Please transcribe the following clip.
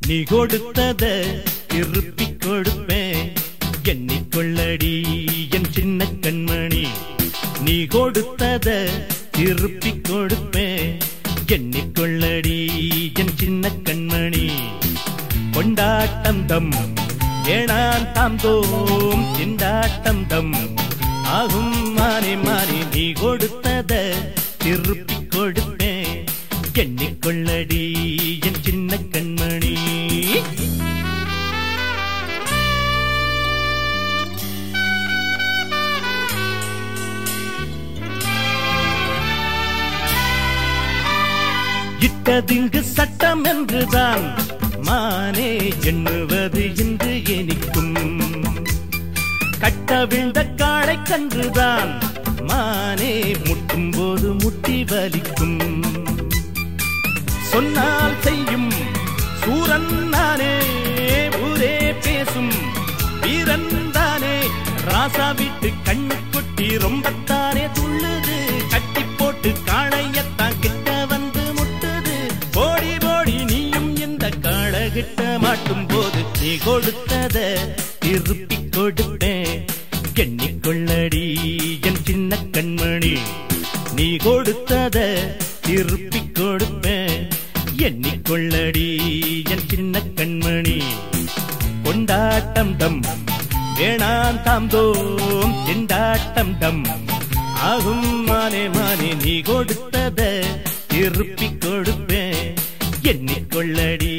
நீ கொடுத்தத திருப்பிக் கொடுப்பேன் எண்ணிக்கொள்ளடி என் சின்ன கண்மணி நீ கொடுத்தத திருப்பிக் கொடுப்பேன் எண்ணிக்கொள்ளடி என் சின்ன கண்மணி கொண்டாட்டம் தம் ஏனான் தாம் தோம் திண்டாட்டம் தம் ஆகும் மாறி மாறி நீ கொடுத்தத திருப்பிக் கொடுப்பேன் எண்ணிக்கொள்ளடி என் சின்ன கண்மணி இட்டதிங்கு சட்டம் என்றுதான் மானே எண்ணுவது இன்று எனிக்கும் கட்டவிழ்ந்த காளை கன்றுதான் மானே முட்டும் போது முட்டி வலிக்கும் சொன்னால் செய்யும் சூரன் நானே ஊரே பேசும் வீரன் தானே ராசா வீட்டு கண்ணு கொட்டி ரொம்பத்தானே துள்ளுது கட்டி போட்டு காளையத்தான் கிட்ட வந்து முட்டுது போடி போடி நீயும் இந்த காளகிட்ட மாட்டும் போது நீ கொடுத்தத திருப்பிக் கொடுப்பேன் எண்ணிக்கொள்ளடி என் சின்ன கண்மணி நீ கொடுத்தத திருப்பிக் கொடுப்பேன் எண்ணிக்கொள்ளடி என் சின்ன கண்மணி கொண்டாட்டம் டம் வேணாம் தாம் தோம் திண்டாட்டம் டம் ஆகும் மானே மானே நீ கொடுத்தத திருப்பிக் கொடுப்பேன் எண்ணிக்கொள்ளடி